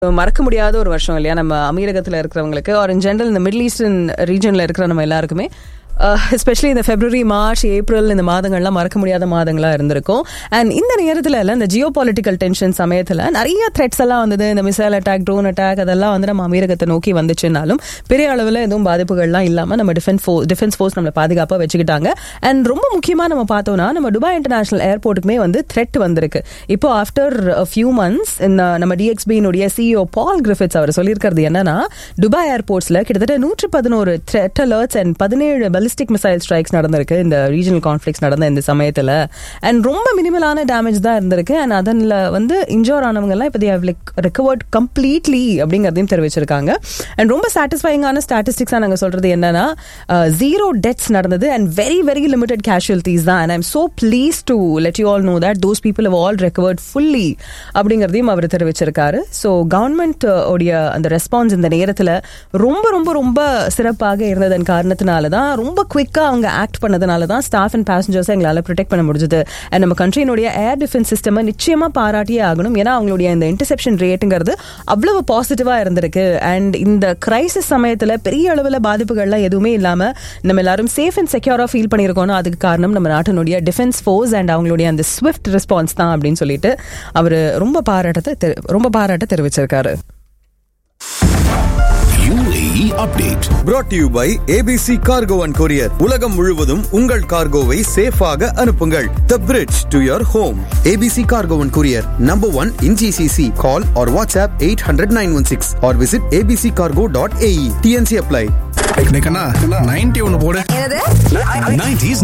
மறக்க முடியாத ஒரு வருஷம் இல்லையா நம்ம அமீரகத்தில் இருக்கிறவங்களுக்கு ஆர் இன் ஜென்ரல் இந்த மிடில் ஈஸ்டர்ன் ரீஜனில் இருக்கிற நம்ம எல்லாருக்குமே எஸ்பெஷலி இந்த ஃபெப்ரவரி மார்ச் ஏப்ரல் இந்த மாதங்கள்லாம் மறக்க முடியாத மாதங்களாக இருந்திருக்கும் அண்ட் இந்த நேரத்தில் எல்லாம் இந்த ஜியோ பொலிட்டிக்கல் டென்ஷன் சமயத்தில் நிறைய த்ரெட்ஸ் எல்லாம் வந்தது இந்த மிசைல் அட்டாக் ட்ரோன் அட்டாக் அதெல்லாம் வந்து நம்ம அமீரகத்தை நோக்கி வந்துச்சுனாலும் பெரிய அளவில் எதுவும் பாதிப்புகள்லாம் இல்லாமல் நம்ம டிஃபென்ஸ் ஃபோர்ஸ் டிஃபென்ஸ் ஃபோர்ஸ் நம்மளை பாதுகாப்பாக வச்சுக்கிட்டாங்க அண்ட் ரொம்ப முக்கியமாக நம்ம பார்த்தோம்னா நம்ம துபாய் இன்டர்நேஷனல் ஏர்போர்ட்டுக்குமே வந்து த்ரெட் வந்திருக்கு இப்போ ஆஃப்டர் ஃபியூ மந்த்ஸ் நம்ம டிஎக்ஸ்பியினுடைய சிஇஓ பால் கிரிஃபிட்ஸ் அவர் சொல்லியிருக்கிறது என்னன்னா துபாய் ஏர்போர்ட்ஸில் கிட்டத்தட்ட நூற்று பதினோரு த்ரெட் அலர்ட்ஸ் அண்ட் பதினேழு பலிஸ்டிக் மிசைல் ஸ்ட்ரைக்ஸ் நடந்திருக்கு இந்த ரீஜனல் கான்ஃபிளிக்ஸ் நடந்த இந்த சமயத்தில் அண்ட் ரொம்ப மினிமலான டேமேஜ் தான் இருந்திருக்கு அண்ட் அதில் வந்து இன்ஜோர் ஆனவங்கலாம் இப்போ தேவ் லைக் ரெக்கவர்ட் கம்ப்ளீட்லி அப்படிங்கிறதையும் தெரிவிச்சிருக்காங்க அண்ட் ரொம்ப சாட்டிஸ்ஃபைங்கான ஸ்டாட்டிஸ்டிக்ஸாக நாங்கள் சொல்கிறது என்னன்னா ஜீரோ டெத்ஸ் நடந்தது and very very limited casualties தான் and I'm so pleased to let you all know that those people have all recovered fully அப்படிங்கிறதையும் அவர் தெரிவிச்சிருக்காரு ஸோ கவர்மெண்ட் உடைய அந்த ரெஸ்பான்ஸ் இந்த நேரத்தில் ரொம்ப ரொம்ப ரொம்ப சிறப்பாக இருந்ததன் காரணத்தினால தான் ரொம்ப குவிக்காக அவங்க ஆக்ட் பண்ணதுனால தான் ஸ்டாஃப் அண்ட் பேசஞ்சர்ஸை எங்களால் ப்ரொடெக்ட் பண்ண முடிஞ்சது அண்ட் நம்ம கண்ட்ரியினுடைய ஏர் டிஃபென்ஸ் சிஸ்டமை நிச்சயமாக பாராட்டியே ஆகணும் ஏன்னா அவங்களுடைய இந்த இன்டர்செப்ஷன் ரேட்டுங்கிறது அவ்வளவு பாசிட்டிவாக இருந்திருக்கு அண்ட் இந்த கிரைசிஸ் சமயத்தில் பெரிய அளவில் பாதிப்புகள்லாம் எதுவுமே இல்லாமல் நம்ம எல்லாரும் சேஃப் அண்ட் செக்யூராக ஃபீல் பண்ணியிருக்கோம்னா அதுக்கு காரணம் நம்ம நாட்டினுடைய டிஃபென்ஸ் ஃபோர்ஸ் அண்ட் அவங்களுடைய அந்த ஸ்விஃப்ட் ரெஸ்பான்ஸ் தான் அப்படின்னு சொல்லிட்டு அவர் ரொம்ப பாராட்டத்தை ரொம்ப பாராட்ட தெரிவிச்சிருக்காரு UAE update. brought to you by ABC Cargo and Courier. உலகம் முழுவதும் உங்கள் கார்கோவை சேஃபாக அனுப்புங்கள். The bridge to your home. ABC Cargo and Courier, number one in GCC. Call or WhatsApp 800-916 or visit abccargo.ae. TNC apply. Ninety ஒன்னு போடு என்னது 90s